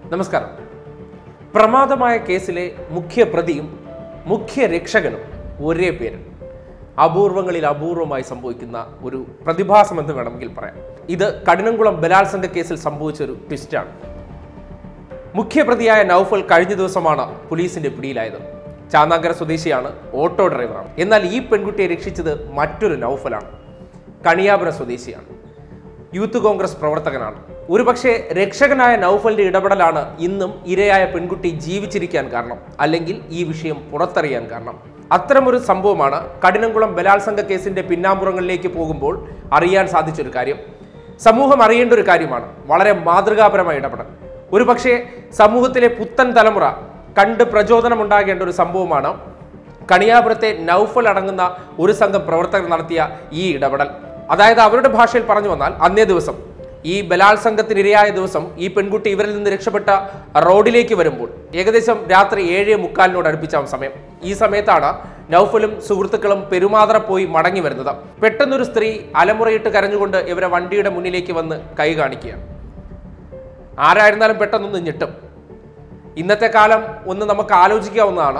നമസ്കാരം പ്രമാദമായ കേസിലെ മുഖ്യ പ്രതിയും മുഖ്യ രക്ഷകനും ഒരേ പേര് അപൂർവങ്ങളിൽ അപൂർവമായി സംഭവിക്കുന്ന ഒരു പ്രതിഭാസം എന്ന് വേണമെങ്കിൽ പറയാം ഇത് കഠിനംകുളം ബലാത്സംഗ കേസിൽ സംഭവിച്ച ഒരു ട്വിസ്റ്റാണ് മുഖ്യപ്രതിയായ നൌഫൽ കഴിഞ്ഞ ദിവസമാണ് പോലീസിന്റെ പിടിയിലായത് ചാന്നാങ്കര സ്വദേശിയാണ് ഓട്ടോ ഡ്രൈവറാണ് എന്നാൽ ഈ പെൺകുട്ടിയെ രക്ഷിച്ചത് മറ്റൊരു നൌഫലാണ് കണിയാപുരം സ്വദേശിയാണ് യൂത്ത് കോൺഗ്രസ് പ്രവർത്തകനാണ് ഒരുപക്ഷെ രക്ഷകനായ നൌഫലിന്റെ ഇടപെടലാണ് ഇന്നും ഇരയായ പെൺകുട്ടി ജീവിച്ചിരിക്കാൻ കാരണം അല്ലെങ്കിൽ ഈ വിഷയം പുറത്തറിയാൻ കാരണം അത്തരമൊരു സംഭവമാണ് കഠിനംകുളം ബലാത്സംഗ കേസിന്റെ പിന്നാമ്പുറങ്ങളിലേക്ക് പോകുമ്പോൾ അറിയാൻ സാധിച്ചൊരു കാര്യം സമൂഹം അറിയേണ്ട ഒരു കാര്യമാണ് വളരെ മാതൃകാപരമായ ഇടപെടൽ ഒരുപക്ഷെ സമൂഹത്തിലെ പുത്തൻ തലമുറ കണ്ട് പ്രചോദനമുണ്ടാകേണ്ട ഒരു സംഭവമാണ് കണിയാപുരത്തെ നൌഫൽ അടങ്ങുന്ന ഒരു സംഘം പ്രവർത്തകർ നടത്തിയ ഈ ഇടപെടൽ അതായത് അവരുടെ ഭാഷയിൽ പറഞ്ഞു വന്നാൽ അന്നേ ദിവസം ഈ ബലാത്സംഗത്തിനിരയായ ദിവസം ഈ പെൺകുട്ടി ഇവരിൽ നിന്ന് രക്ഷപ്പെട്ട റോഡിലേക്ക് വരുമ്പോൾ ഏകദേശം രാത്രി ഏഴ് മുക്കാലിനോട് അടുപ്പിച്ച സമയം ഈ സമയത്താണ് നൌഫലും സുഹൃത്തുക്കളും പെരുമാതറ പോയി മടങ്ങി വരുന്നത് പെട്ടെന്നൊരു സ്ത്രീ അലമുറയിട്ട് കരഞ്ഞുകൊണ്ട് ഇവരെ വണ്ടിയുടെ മുന്നിലേക്ക് വന്ന് കൈ കാണിക്കുകയാണ് ആരായിരുന്നാലും പെട്ടെന്നൊന്ന് ഞെട്ടും ഇന്നത്തെ കാലം ഒന്ന് നമുക്ക് ആലോചിക്കാവുന്നതാണ്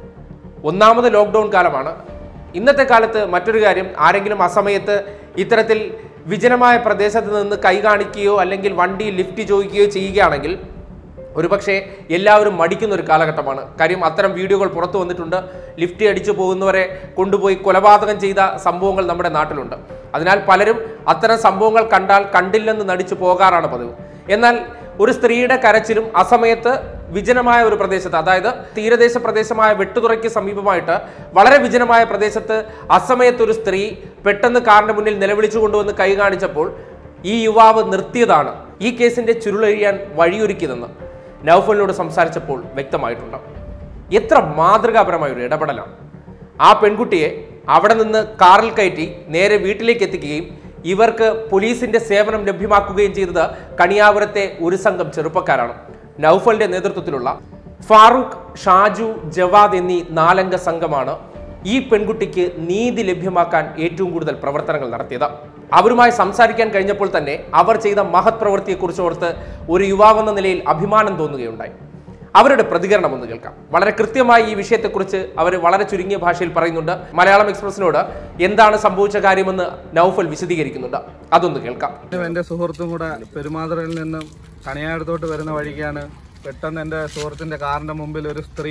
ഒന്നാമത് ലോക്ക്ഡൗൺ കാലമാണ് ഇന്നത്തെ കാലത്ത് മറ്റൊരു കാര്യം ആരെങ്കിലും അസമയത്ത് ഇത്തരത്തിൽ വിജനമായ പ്രദേശത്ത് നിന്ന് കൈ കാണിക്കുകയോ അല്ലെങ്കിൽ വണ്ടി ലിഫ്റ്റ് ചോദിക്കുകയോ ചെയ്യുകയാണെങ്കിൽ ഒരുപക്ഷെ എല്ലാവരും മടിക്കുന്ന ഒരു കാലഘട്ടമാണ് കാര്യം അത്തരം വീഡിയോകൾ പുറത്തു വന്നിട്ടുണ്ട് ലിഫ്റ്റ് അടിച്ചു പോകുന്നവരെ കൊണ്ടുപോയി കൊലപാതകം ചെയ്ത സംഭവങ്ങൾ നമ്മുടെ നാട്ടിലുണ്ട് അതിനാൽ പലരും അത്തരം സംഭവങ്ങൾ കണ്ടാൽ കണ്ടില്ലെന്ന് നടിച്ചു പോകാറാണ് പതിവ് എന്നാൽ ഒരു സ്ത്രീയുടെ കരച്ചിലും അസമയത്ത് വിജനമായ ഒരു പ്രദേശത്ത് അതായത് തീരദേശ പ്രദേശമായ വെട്ടുതുറയ്ക്ക് സമീപമായിട്ട് വളരെ വിജനമായ പ്രദേശത്ത് അസമയത്ത് ഒരു സ്ത്രീ പെട്ടെന്ന് കാറിന്റെ മുന്നിൽ നിലവിളിച്ചു കൊണ്ടുവന്ന് കൈ കാണിച്ചപ്പോൾ ഈ യുവാവ് നിർത്തിയതാണ് ഈ കേസിന്റെ ചുരുളഴിയാൻ വഴിയൊരുക്കിയതെന്ന് നൌഫലിനോട് സംസാരിച്ചപ്പോൾ വ്യക്തമായിട്ടുണ്ട് എത്ര മാതൃകാപരമായ ഒരു ഇടപെടലാണ് ആ പെൺകുട്ടിയെ അവിടെ നിന്ന് കാറിൽ കയറ്റി നേരെ വീട്ടിലേക്ക് എത്തിക്കുകയും ഇവർക്ക് പോലീസിന്റെ സേവനം ലഭ്യമാക്കുകയും ചെയ്തത് കണിയാപുരത്തെ ഒരു സംഘം ചെറുപ്പക്കാരാണ് നൌഫലിന്റെ നേതൃത്വത്തിലുള്ള ഫാറൂഖ് ഷാജു ജവാദ് എന്നീ നാലംഗ സംഘമാണ് ഈ പെൺകുട്ടിക്ക് നീതി ലഭ്യമാക്കാൻ ഏറ്റവും കൂടുതൽ പ്രവർത്തനങ്ങൾ നടത്തിയത് അവരുമായി സംസാരിക്കാൻ കഴിഞ്ഞപ്പോൾ തന്നെ അവർ ചെയ്ത മഹത് പ്രവൃത്തിയെക്കുറിച്ച് ഓർത്ത് ഒരു യുവാവെന്ന നിലയിൽ അഭിമാനം തോന്നുകയുണ്ടായി അവരുടെ പ്രതികരണം ഒന്ന് കേൾക്കാം വളരെ കൃത്യമായി ഈ വിഷയത്തെക്കുറിച്ച് അവർ വളരെ ചുരുങ്ങിയ ഭാഷയിൽ പറയുന്നുണ്ട് മലയാളം എക്സ്പ്രസിനോട് എന്താണ് സംഭവിച്ച കാര്യമെന്ന് നൌഫൽ വിശദീകരിക്കുന്നുണ്ട് അതൊന്ന് കേൾക്കാം ഞാനും എൻ്റെ സുഹൃത്തും കൂടെ പെരുമാതുറയിൽ നിന്നും കണിയാടത്തോട്ട് വരുന്ന വഴിക്കാണ് പെട്ടെന്ന് എൻ്റെ സുഹൃത്തിൻ്റെ കാറിൻ്റെ മുമ്പിൽ ഒരു സ്ത്രീ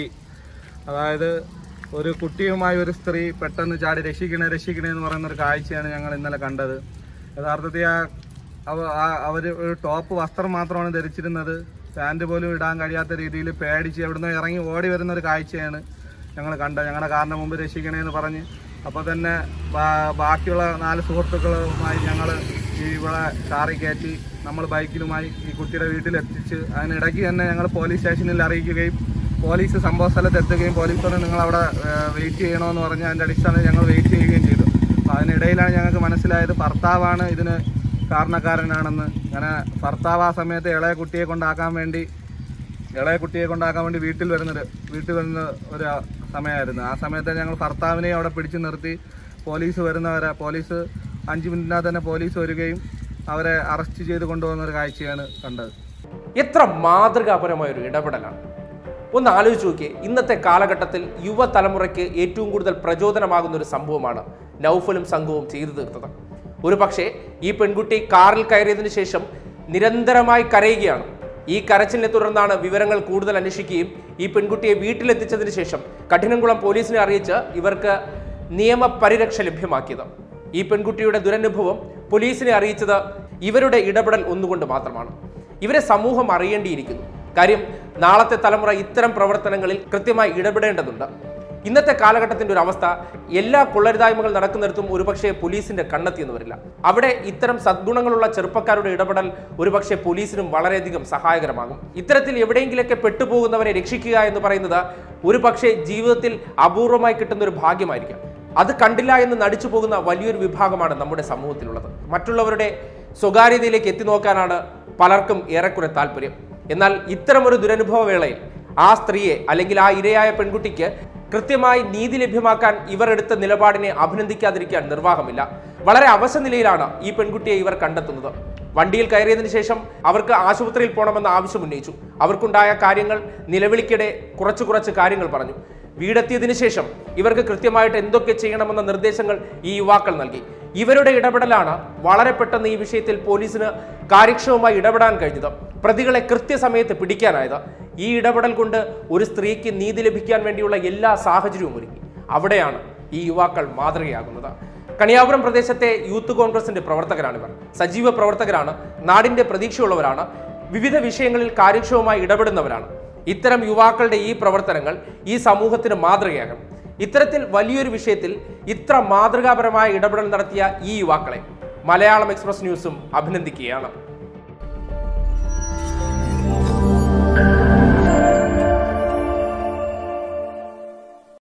അതായത് ഒരു കുട്ടിയുമായി ഒരു സ്ത്രീ പെട്ടെന്ന് ചാടി രക്ഷിക്കണേ രക്ഷിക്കണേ എന്ന് പറയുന്ന ഒരു കാഴ്ചയാണ് ഞങ്ങൾ ഇന്നലെ കണ്ടത് യഥാർത്ഥത്തിൽ ആ അവ അവർ ഒരു ടോപ്പ് വസ്ത്രം മാത്രമാണ് ധരിച്ചിരുന്നത് പാൻറ് പോലും ഇടാൻ കഴിയാത്ത രീതിയിൽ പേടിച്ച് എവിടുന്ന് ഇറങ്ങി ഓടി വരുന്ന ഒരു കാഴ്ചയാണ് ഞങ്ങൾ കണ്ടത് ഞങ്ങളുടെ കാറിൻ്റെ മുമ്പ് രക്ഷിക്കണേ എന്ന് പറഞ്ഞ് അപ്പോൾ തന്നെ ബാ- ബാക്കിയുള്ള നാല് സുഹൃത്തുക്കളുമായി ഞങ്ങൾ ഈ ഇവിടെ കാറിൽ കയറ്റി നമ്മൾ ബൈക്കിലുമായി ഈ കുട്ടിയുടെ വീട്ടിലെത്തിച്ച് അതിനിടയ്ക്ക് തന്നെ ഞങ്ങൾ പോലീസ് സ്റ്റേഷനിൽ അറിയിക്കുകയും പോലീസ് സംഭവ സ്ഥലത്ത് എത്തുകയും പോലീസ് പറഞ്ഞു നിങ്ങൾ അവിടെ വെയിറ്റ് ചെയ്യണമെന്ന് പറഞ്ഞ് അതിൻ്റെ അടിസ്ഥാനത്തിൽ ഞങ്ങൾ വെയിറ്റ് ചെയ്യുകയും ചെയ്തു അപ്പോൾ അതിനിടയിലാണ് ഞങ്ങൾക്ക് മനസ്സിലായത് ഭർത്താവാണ് ഇതിന് കാരണക്കാരനാണെന്ന് അങ്ങനെ ഭർത്താവ് ആ സമയത്ത് ഇളയ കുട്ടിയെ കൊണ്ടാക്കാൻ വേണ്ടി ഇളയ കുട്ടിയെ കൊണ്ടാക്കാൻ വേണ്ടി വീട്ടിൽ വരുന്നൊരു വീട്ടിൽ വരുന്ന ഒരു സമയമായിരുന്നു ആ സമയത്ത് ഞങ്ങൾ ഭർത്താവിനെ അവിടെ പിടിച്ചു നിർത്തി പോലീസ് വരുന്നവരെ പോലീസ് അഞ്ച് മിനിറ്റിനകത്ത് തന്നെ പോലീസ് വരികയും അവരെ അറസ്റ്റ് ചെയ്ത് കൊണ്ടുപോകുന്ന ഒരു കാഴ്ചയാണ് കണ്ടത് എത്ര മാതൃകാപരമായ ഒരു ഇടപെടലാണ് ഒന്ന് ആലോചിച്ച് നോക്കിയേ ഇന്നത്തെ കാലഘട്ടത്തിൽ യുവതലമുറയ്ക്ക് ഏറ്റവും കൂടുതൽ പ്രചോദനമാകുന്ന ഒരു സംഭവമാണ് നൗഫലും സംഘവും ചെയ്തു തീർത്തത് ഒരു പക്ഷേ ഈ പെൺകുട്ടി കാറിൽ കയറിയതിനു ശേഷം നിരന്തരമായി കരയുകയാണ് ഈ കരച്ചിലിനെ തുടർന്നാണ് വിവരങ്ങൾ കൂടുതൽ അന്വേഷിക്കുകയും ഈ പെൺകുട്ടിയെ വീട്ടിലെത്തിച്ചതിന് ശേഷം കഠിനംകുളം പോലീസിനെ അറിയിച്ച് ഇവർക്ക് നിയമപരിരക്ഷ ലഭ്യമാക്കിയത് ഈ പെൺകുട്ടിയുടെ ദുരനുഭവം പോലീസിനെ അറിയിച്ചത് ഇവരുടെ ഇടപെടൽ ഒന്നുകൊണ്ട് മാത്രമാണ് ഇവരെ സമൂഹം അറിയേണ്ടിയിരിക്കുന്നു കാര്യം നാളത്തെ തലമുറ ഇത്തരം പ്രവർത്തനങ്ങളിൽ കൃത്യമായി ഇടപെടേണ്ടതുണ്ട് ഇന്നത്തെ കാലഘട്ടത്തിന്റെ ഒരു അവസ്ഥ എല്ലാ കൊള്ളരുതായ്മകൾ നടക്കുന്നിടത്തും ഒരുപക്ഷെ പോലീസിന്റെ കണ്ണെത്തിയെന്ന് വരില്ല അവിടെ ഇത്തരം സദ്ഗുണങ്ങളുള്ള ചെറുപ്പക്കാരുടെ ഇടപെടൽ ഒരുപക്ഷെ പോലീസിനും വളരെയധികം സഹായകരമാകും ഇത്തരത്തിൽ എവിടെയെങ്കിലൊക്കെ പെട്ടുപോകുന്നവരെ രക്ഷിക്കുക എന്ന് പറയുന്നത് ഒരുപക്ഷെ ജീവിതത്തിൽ അപൂർവമായി കിട്ടുന്ന ഒരു ഭാഗ്യമായിരിക്കാം അത് കണ്ടില്ല എന്ന് നടിച്ചു പോകുന്ന വലിയൊരു വിഭാഗമാണ് നമ്മുടെ സമൂഹത്തിലുള്ളത് മറ്റുള്ളവരുടെ സ്വകാര്യതയിലേക്ക് എത്തി നോക്കാനാണ് പലർക്കും ഏറെക്കുറെ താല്പര്യം എന്നാൽ ഇത്തരമൊരു ദുരനുഭവ വേളയിൽ ആ സ്ത്രീയെ അല്ലെങ്കിൽ ആ ഇരയായ പെൺകുട്ടിക്ക് കൃത്യമായി നീതി ലഭ്യമാക്കാൻ ഇവർ എടുത്ത നിലപാടിനെ അഭിനന്ദിക്കാതിരിക്കാൻ നിർവാഹമില്ല വളരെ അവശ നിലയിലാണ് ഈ പെൺകുട്ടിയെ ഇവർ കണ്ടെത്തുന്നത് വണ്ടിയിൽ കയറിയതിനു ശേഷം അവർക്ക് ആശുപത്രിയിൽ പോകണമെന്ന ആവശ്യം ഉന്നയിച്ചു അവർക്കുണ്ടായ കാര്യങ്ങൾ നിലവിളിക്കിടെ കുറച്ച് കുറച്ച് കാര്യങ്ങൾ പറഞ്ഞു വീടെത്തിയതിനു ശേഷം ഇവർക്ക് കൃത്യമായിട്ട് എന്തൊക്കെ ചെയ്യണമെന്ന നിർദ്ദേശങ്ങൾ ഈ യുവാക്കൾ നൽകി ഇവരുടെ ഇടപെടലാണ് വളരെ പെട്ടെന്ന് ഈ വിഷയത്തിൽ പോലീസിന് കാര്യക്ഷമമായി ഇടപെടാൻ കഴിഞ്ഞത് പ്രതികളെ കൃത്യസമയത്ത് പിടിക്കാനായത് ഈ ഇടപെടൽ കൊണ്ട് ഒരു സ്ത്രീക്ക് നീതി ലഭിക്കാൻ വേണ്ടിയുള്ള എല്ലാ സാഹചര്യവും ഒരുക്കി അവിടെയാണ് ഈ യുവാക്കൾ മാതൃകയാകുന്നത് കണിയാപുരം പ്രദേശത്തെ യൂത്ത് കോൺഗ്രസിന്റെ പ്രവർത്തകരാണിവർ സജീവ പ്രവർത്തകരാണ് നാടിന്റെ പ്രതീക്ഷയുള്ളവരാണ് വിവിധ വിഷയങ്ങളിൽ കാര്യക്ഷമമായി ഇടപെടുന്നവരാണ് ഇത്തരം യുവാക്കളുടെ ഈ പ്രവർത്തനങ്ങൾ ഈ സമൂഹത്തിന് മാതൃകയാകും ഇത്തരത്തിൽ വലിയൊരു വിഷയത്തിൽ ഇത്ര മാതൃകാപരമായ ഇടപെടൽ നടത്തിയ ഈ യുവാക്കളെ മലയാളം എക്സ്പ്രസ് ന്യൂസും അഭിനന്ദിക്കുകയാണ്